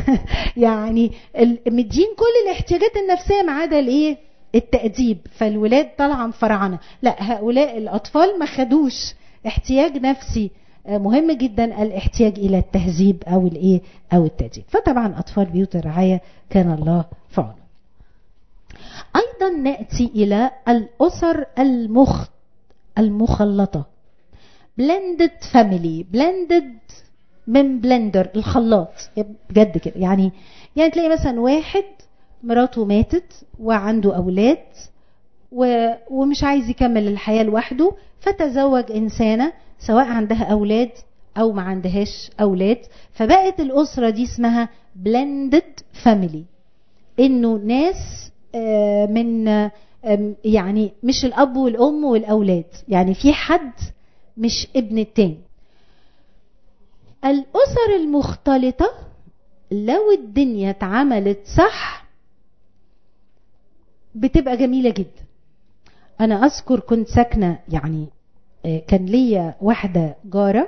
يعني مدين كل الاحتياجات النفسيه ما عدا الايه التاديب فالولاد طالعه مفرعنه لا هؤلاء الاطفال ما خدوش احتياج نفسي مهم جدا الاحتياج الى التهذيب او الايه او التاديب فطبعا اطفال بيوت الرعايه كان الله في عونه ايضا ناتي الى الاسر المخ المخلطه بلندد فاميلي بلندد من بلندر الخلاط بجد كده يعني يعني تلاقي مثلا واحد مراته ماتت وعنده اولاد و... ومش عايز يكمل الحياه لوحده فتزوج انسانه سواء عندها اولاد او ما عندهاش اولاد فبقت الاسره دي اسمها blended family انه ناس آه، من آه، آم، يعني مش الاب والام والاولاد يعني في حد مش ابن التاني الاسر المختلطه لو الدنيا اتعملت صح بتبقى جميله جدا انا اذكر كنت ساكنه يعني آه، كان ليا واحده جاره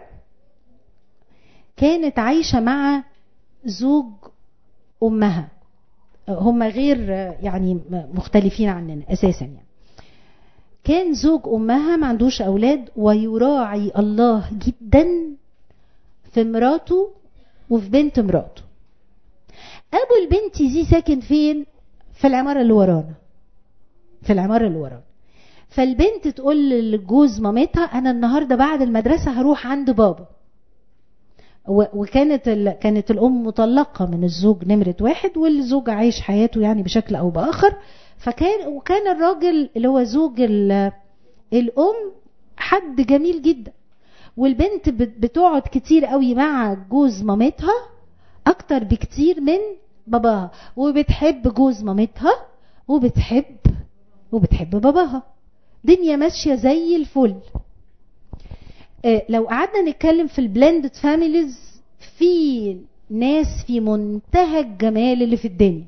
كانت عايشه مع زوج امها هم غير آه، يعني م- مختلفين عننا اساسا يعني كان زوج امها ما عندوش اولاد ويراعي الله جدا في مراته وفي بنت مراته ابو البنت دي ساكن فين في العماره اللي ورانا في العماره اللي ورانا فالبنت تقول لجوز مامتها انا النهارده بعد المدرسه هروح عند بابا و- وكانت ال... كانت الام مطلقه من الزوج نمره واحد والزوج عايش حياته يعني بشكل او باخر فكان وكان الراجل اللي هو زوج ال... الام حد جميل جدا والبنت بت- بتقعد كتير قوي مع جوز مامتها اكتر بكتير من باباها وبتحب جوز مامتها وبتحب وبتحب باباها دنيا ماشيه زي الفل آه، لو قعدنا نتكلم في البلندد فاميليز في ناس في منتهى الجمال اللي في الدنيا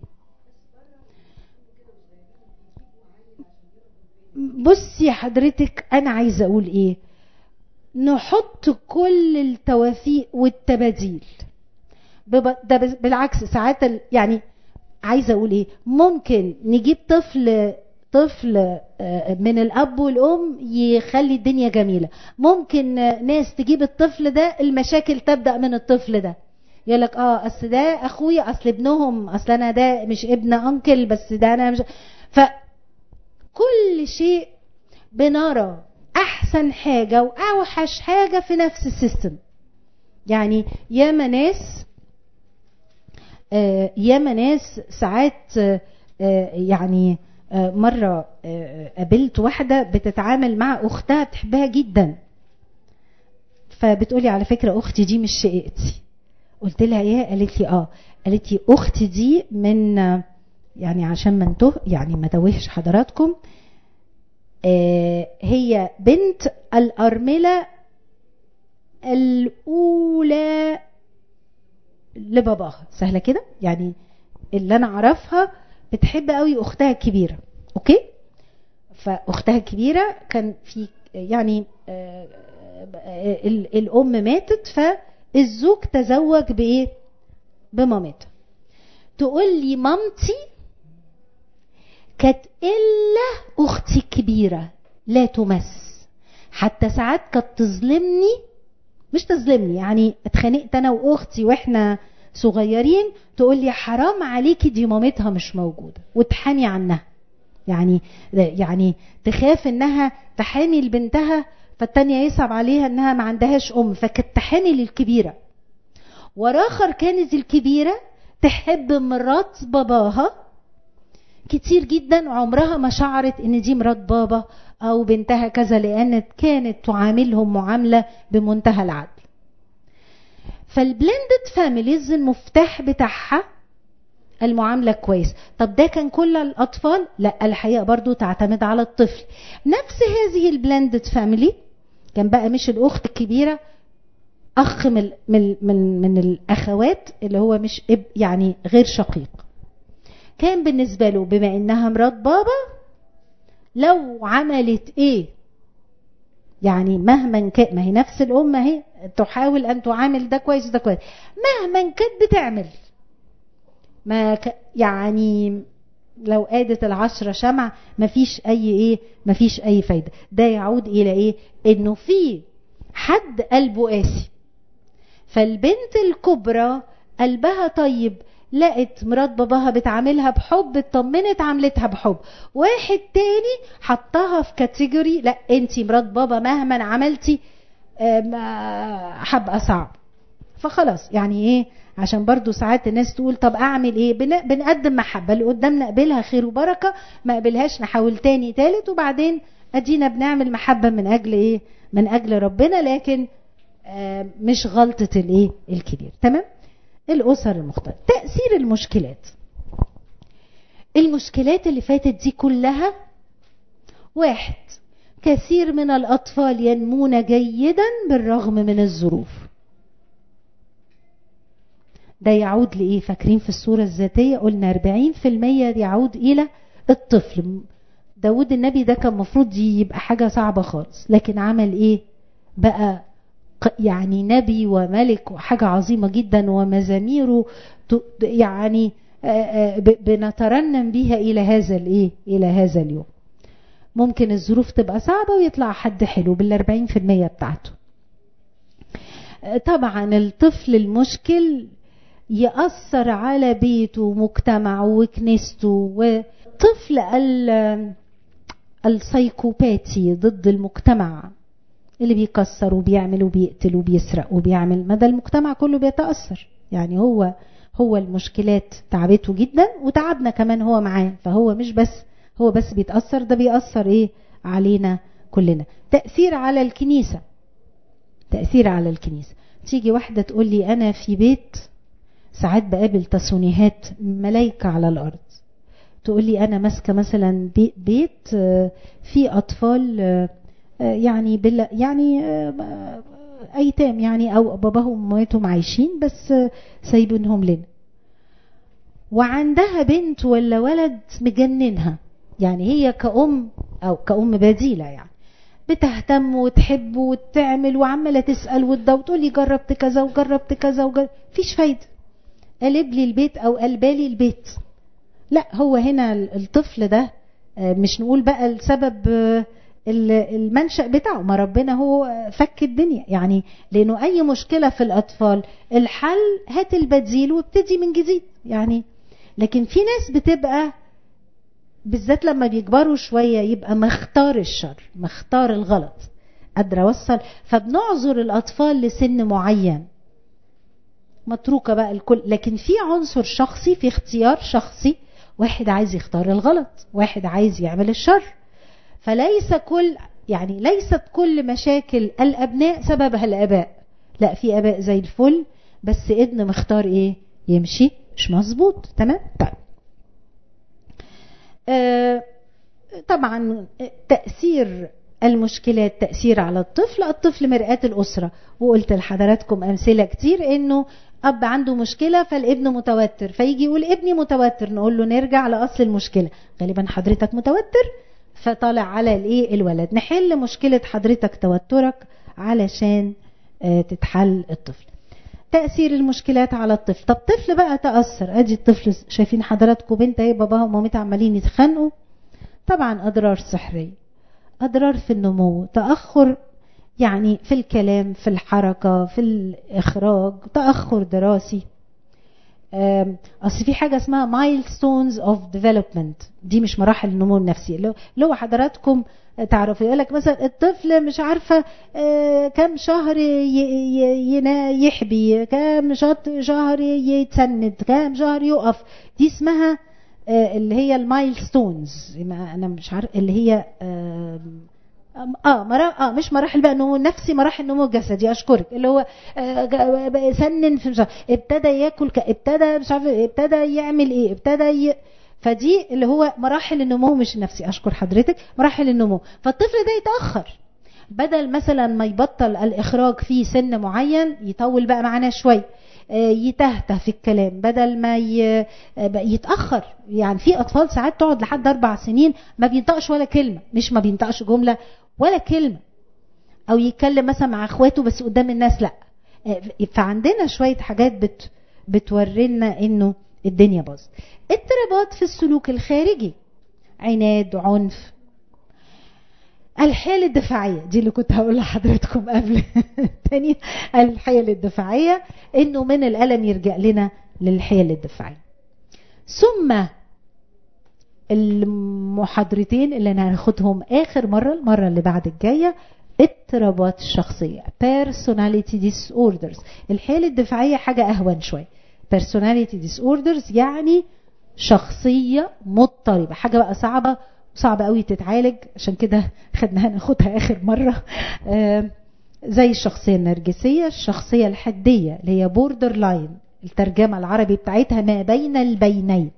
بصي حضرتك انا عايزه اقول ايه نحط كل التوافيق والتباديل بب- ده بس- بالعكس ساعات ال- يعني عايزه اقول ايه ممكن نجيب طفل طفل آه، من الاب والام يخلي الدنيا جميله ممكن آه، ناس تجيب الطفل ده المشاكل تبدا من الطفل ده يقول لك اه اصل ده اخويا اصل ابنهم اصل انا ده مش ابن انكل بس ده انا مش فكل شيء بنرى احسن حاجه واوحش حاجه في نفس السيستم يعني ياما ناس آه، ياما ناس ساعات آه، آه، يعني آه، مرة آه، قابلت واحدة بتتعامل مع أختها بتحبها جدا فبتقولي على فكرة أختي دي مش شقيقتي قلت لها ايه قالت لي اه قالت لي أختي دي من آه، يعني عشان ما انته يعني ما توهش حضراتكم آه، هي بنت الأرملة الأولى لباباها سهله كده يعني اللي انا اعرفها بتحب قوي اختها الكبيره اوكي فاختها الكبيره كان في يعني آه، آه، ال- الام ماتت فالزوج تزوج بايه بمامتها تقول لي مامتي كانت الا اختي الكبيره لا تمس حتى ساعات كانت تظلمني مش تظلمني يعني اتخانقت انا واختي واحنا صغيرين تقول لي حرام عليكي دي مامتها مش موجوده وتحامي عنها يعني يعني تخاف انها تحامي لبنتها فالتانية يصعب عليها انها ما عندهاش ام فكانت تحامي للكبيره وراخر كانت الكبيره تحب مرات باباها كتير جدا وعمرها ما شعرت ان دي مرات بابا او بنتها كذا لان كانت تعاملهم معامله بمنتهى العدل فالبلندد فاميليز المفتاح بتاعها المعامله كويس طب ده كان كل الاطفال لا الحقيقه برضو تعتمد على الطفل نفس هذه البلندد فاميلي كان بقى مش الاخت الكبيره اخ من من من, من الاخوات اللي هو مش اب يعني غير شقيق كان بالنسبه له بما انها مرات بابا لو عملت ايه يعني مهما كان ما هي نفس الام اهي تحاول ان تعامل ده كويس ده كويس مهما كانت بتعمل ما ك... يعني لو قادت العشرة شمع مفيش اي ايه مفيش اي فايدة ده يعود الى ايه انه في حد قلبه قاسي فالبنت الكبرى قلبها طيب لقت مرات باباها بتعاملها بحب اطمنت عاملتها بحب واحد تاني حطها في كاتيجوري لا انتي مرات بابا مهما عملتي هبقى صعب فخلاص يعني ايه عشان برضو ساعات الناس تقول طب اعمل ايه بن... بنقدم محبه اللي قدامنا قبلها خير وبركه ما قبلهاش نحاول تاني تالت وبعدين ادينا بنعمل محبه من اجل ايه من اجل ربنا لكن آه، مش غلطة الايه الكبير تمام الأسر المختلفة تأثير المشكلات المشكلات اللي فاتت دي كلها واحد كثير من الأطفال ينمون جيدا بالرغم من الظروف ده يعود لإيه فاكرين في الصورة الذاتية قلنا 40% يعود إلى الطفل داود النبي ده كان مفروض يبقى حاجة صعبة خالص لكن عمل إيه بقى يعني نبي وملك وحاجة عظيمة جدا ومزاميره يعني بنترنم بيها إلى هذا الإيه إلى هذا اليوم ممكن الظروف تبقى صعبة ويطلع حد حلو بالأربعين في المية بتاعته طبعا الطفل المشكل يأثر على بيته ومجتمعه وكنيسته والطفل السايكوباتي ضد المجتمع اللي بيكسر وبيعمل وبيقتل وبيسرق وبيعمل مدى المجتمع كله بيتأثر يعني هو هو المشكلات تعبته جدا وتعبنا كمان هو معاه فهو مش بس هو بس بيتأثر ده بيأثر ايه علينا كلنا تأثير على الكنيسة تأثير على الكنيسة تيجي واحدة تقول لي أنا في بيت ساعات بقابل تسونيهات ملايكة على الأرض تقول لي أنا ماسكة مثلا بيت فيه أطفال يعني بلا يعني ايتام يعني او باباهم ومامتهم عايشين بس سايبينهم لنا وعندها بنت ولا ولد مجننها يعني هي كأم او كأم بديلة يعني بتهتم وتحب وتعمل وعماله تسال وتدور وتقول لي جربت كذا وجربت كذا وجربت فيش فايده قلب لي البيت او قلبالي البيت لا هو هنا الطفل ده مش نقول بقى السبب المنشأ بتاعه ما ربنا هو فك الدنيا يعني لأنه أي مشكلة في الأطفال الحل هات البديل وابتدي من جديد يعني لكن في ناس بتبقى بالذات لما بيكبروا شوية يبقى مختار الشر مختار الغلط قادرة أوصل فبنعذر الأطفال لسن معين متروكة بقى الكل لكن في عنصر شخصي في اختيار شخصي واحد عايز يختار الغلط واحد عايز يعمل الشر فليس كل يعني ليست كل مشاكل الابناء سببها الاباء لا في اباء زي الفل بس ابن مختار ايه يمشي مش مظبوط تمام طيب آه طبعا تاثير المشكلات تاثير على الطفل الطفل مرآة الاسره وقلت لحضراتكم امثله كتير انه اب عنده مشكله فالابن متوتر فيجي يقول ابني متوتر نقول له نرجع لاصل المشكله غالبا حضرتك متوتر فطالع على الايه الولد نحل مشكله حضرتك توترك علشان تتحل الطفل تاثير المشكلات على الطفل طب طفل بقى تاثر ادي الطفل شايفين حضراتكم بنت ايه باباها ومامتها عمالين يتخانقوا طبعا اضرار سحريه اضرار في النمو تاخر يعني في الكلام في الحركه في الاخراج تاخر دراسي اصل في حاجه اسمها مايلستونز اوف ديفلوبمنت دي مش مراحل النمو النفسي اللي هو حضراتكم تعرفوا يقول لك مثلا الطفل مش عارفه كم شهر يحبي كم شهر يتسند كم شهر يقف دي اسمها اللي هي المايلستونز انا مش عارف اللي هي اه مرا... اه مش مراحل بقى نمو نفسي مراحل نمو جسدي اشكرك اللي هو آه سنن في مش عارف ابتدى ياكل ك... ابتدى مش عارف ابتدى يعمل ايه ابتدى ي... فدي اللي هو مراحل النمو مش النفسي اشكر حضرتك مراحل النمو فالطفل ده يتاخر بدل مثلا ما يبطل الاخراج في سن معين يطول بقى معانا شويه يتهته في الكلام بدل ما يتاخر يعني في اطفال ساعات تقعد لحد اربع سنين ما بينطقش ولا كلمه مش ما بينطقش جمله ولا كلمه او يتكلم مثلا مع اخواته بس قدام الناس لا فعندنا شويه حاجات بت بتورينا انه الدنيا باظت اضطرابات في السلوك الخارجي عناد عنف الحيل الدفاعية دي اللي كنت هقول لحضراتكم قبل تاني الحيل الدفاعية انه من الألم يرجع لنا للحيل الدفاعية ثم المحاضرتين اللي انا هناخدهم اخر مرة المرة اللي بعد الجاية اضطرابات الشخصية personality disorders الحيل الدفاعية حاجة اهون شوية personality disorders يعني شخصية مضطربة حاجة بقى صعبة صعب قوي تتعالج عشان كده خدناها ناخدها اخر مره زي الشخصية النرجسية الشخصية الحدية اللي هي بوردر لاين الترجمة العربي بتاعتها ما بين البينين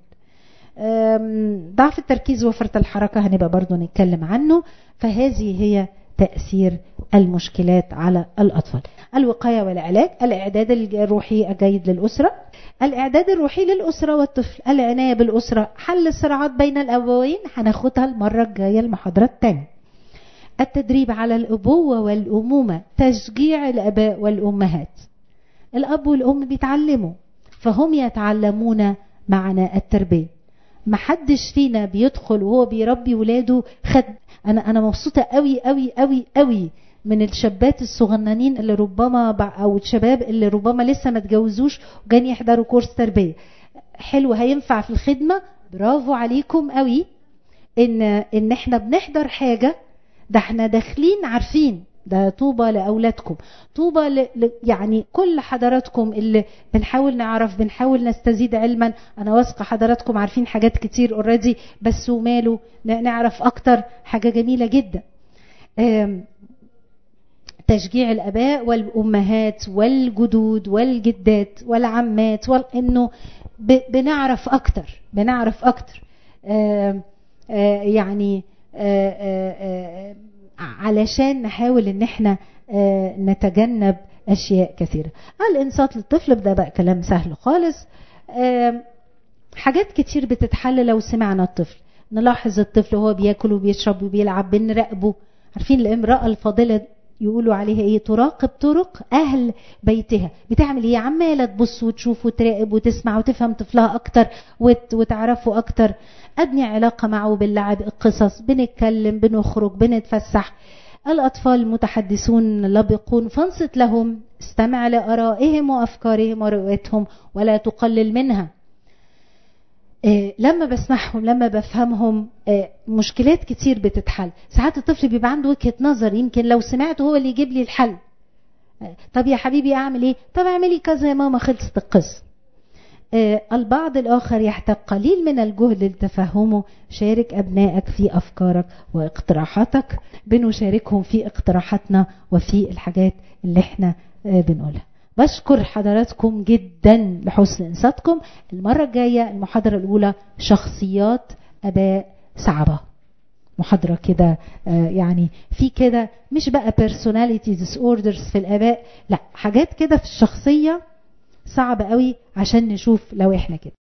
ضعف التركيز وفرة الحركة هنبقى برضو نتكلم عنه فهذه هي تأثير المشكلات على الأطفال الوقاية والعلاج الإعداد الروحي الجيد للأسرة الإعداد الروحي للأسرة والطفل العناية بالأسرة حل الصراعات بين الأبوين هناخدها المرة الجاية المحاضرة الثانية التدريب على الأبوة والأمومة تشجيع الأباء والأمهات الأب والأم بيتعلموا فهم يتعلمون معنا التربية محدش فينا بيدخل وهو بيربي ولاده خد انا انا مبسوطه قوي قوي قوي قوي من الشابات الصغننين اللي ربما او الشباب اللي ربما لسه ما اتجوزوش وجايين يحضروا كورس تربيه حلو هينفع في الخدمه برافو عليكم قوي ان ان احنا بنحضر حاجه ده احنا داخلين عارفين ده طوبى لاولادكم طوبى ل... يعني كل حضراتكم اللي بنحاول نعرف بنحاول نستزيد علما انا واثقه حضراتكم عارفين حاجات كتير اوريدي بس وماله نعرف اكتر حاجه جميله جدا تشجيع الاباء والامهات والجدود والجدات والعمات انه ب... بنعرف اكتر بنعرف اكتر آآ آآ يعني آآ علشان نحاول ان احنا نتجنب اشياء كثيرة الانصات للطفل ده بقى كلام سهل خالص حاجات كتير بتتحل لو سمعنا الطفل نلاحظ الطفل وهو بياكل وبيشرب وبيلعب بنراقبه عارفين الامرأة الفاضلة يقولوا عليها ايه تراقب طرق اهل بيتها بتعمل ايه عماله تبص وتشوف وتراقب وتسمع وتفهم طفلها اكتر وت... وتعرفه اكتر ابني علاقه معه باللعب القصص بنتكلم بنخرج بنتفسح الاطفال متحدثون لبقون فانصت لهم استمع لارائهم وافكارهم ورؤيتهم ولا تقلل منها إيه لما بسمعهم لما بفهمهم إيه مشكلات كتير بتتحل ساعات الطفل بيبقى عنده وجهة نظر يمكن لو سمعته هو اللي يجيب لي الحل إيه طب يا حبيبي اعمل ايه طب اعملي كذا يا ماما خلصت القصة البعض الآخر يحتاج قليل من الجهد لتفهمه شارك أبنائك في أفكارك واقتراحاتك بنشاركهم في اقتراحاتنا وفي الحاجات اللي احنا بنقولها بشكر حضراتكم جدا لحسن انصاتكم المرة الجاية المحاضرة الأولى شخصيات أباء صعبة محاضرة كده يعني في كده مش بقى personality disorders في الآباء لا حاجات كده في الشخصية صعبة قوي عشان نشوف لو احنا كده